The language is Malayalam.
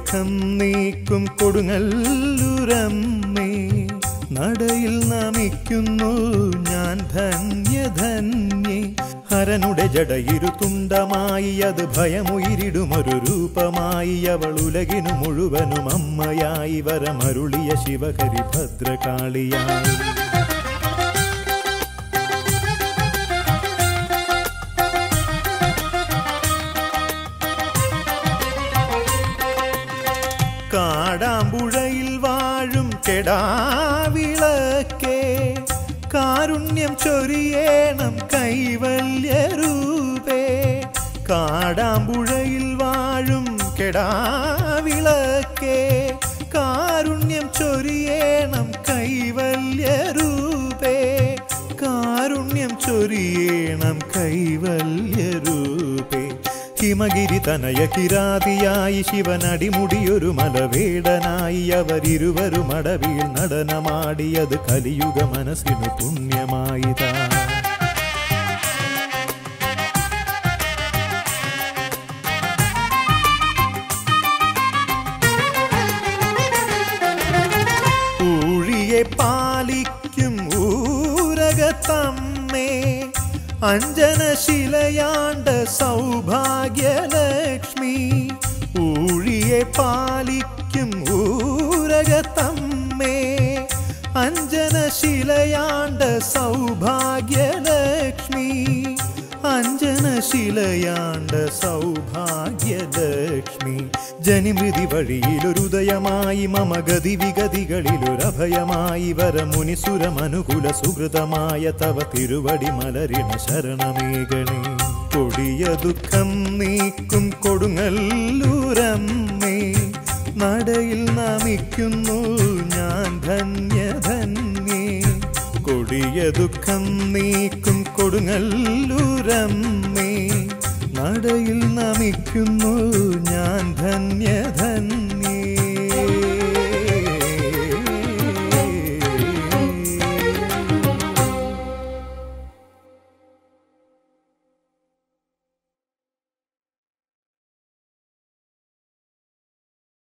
ദുഃഖം നീക്കും കൊടുങ്ങല്ലൂരമ്മേ നടയിൽ നമിക്കുന്നു ഞാൻ ധന്യധന്യേ ഹരനുടെ ജടയിരു തുണ്ടമായി അത് ഭയമുയിരിടുമൊരു രൂപമായി അവൾ ഉലകിനു മുഴുവനും അമ്മയായി വരമരുളിയ ശിവകരി ഭദ്രകാളിയായി കാടാമ്പുഴയിൽ വാഴും കെടാവിളക്കേ കാരുണ്യം ചൊരിയേണം കൈവല്യരൂപേ കാടാമ്പുഴയിൽ വാഴും കെടാവിളക്കേ കാരുണ്യം ചൊരിയേണം കൈവല്യരൂപേ കാരുണ്യം ചൊരിയേണം കൈവല്യരൂപേ ഹിമഗിരി തനയ കിരാതിയായി ശിവനടിമുടിയൊരു മലവേടനായി അവരിരുവരും അടവിൽ നടനമാടിയത് കലിയുഗ മനസ്സിനു പുണ്യമായിതാ ഊഴിയെ പാലിക്കും ഊരകത്തമ്മേ അഞ്ജനശിലയാണ്ട സൗഭാഗ്യലക്ഷ്മി ഊഴിയെ പാലിക്കും ഊരകത്തമ്മേ അഞ്ജനശിലയാണ്ട സൗഭാഗ്യലക്ഷ്മി അഞ്ജനശിലയാണ്ട സൗഭാഗ്യലക്ഷ്മി ജനിമൃതി വഴിയിലൊരുദയമായി മമ ഗതി വിഗതികളിലൊരഭയമായി വരമുനിസുരമനുകുല സുഹൃതമായ തവ തിരുവടി മലരിണ ശരണമേകണേ കൊടിയ ദുഃഖം നീക്കും കൊടുങ്ങല്ലൂരമ്മേ നടയിൽ നമിക്കുന്നു ഞാൻ ധന്യധന്യേ കൊടിയ ദുഃഖം നീക്കും കൊടുങ്ങല്ലൂരമ്മേ നടയിൽ നമിക്കുന്നു ഞാൻ ധന്യധന്യേ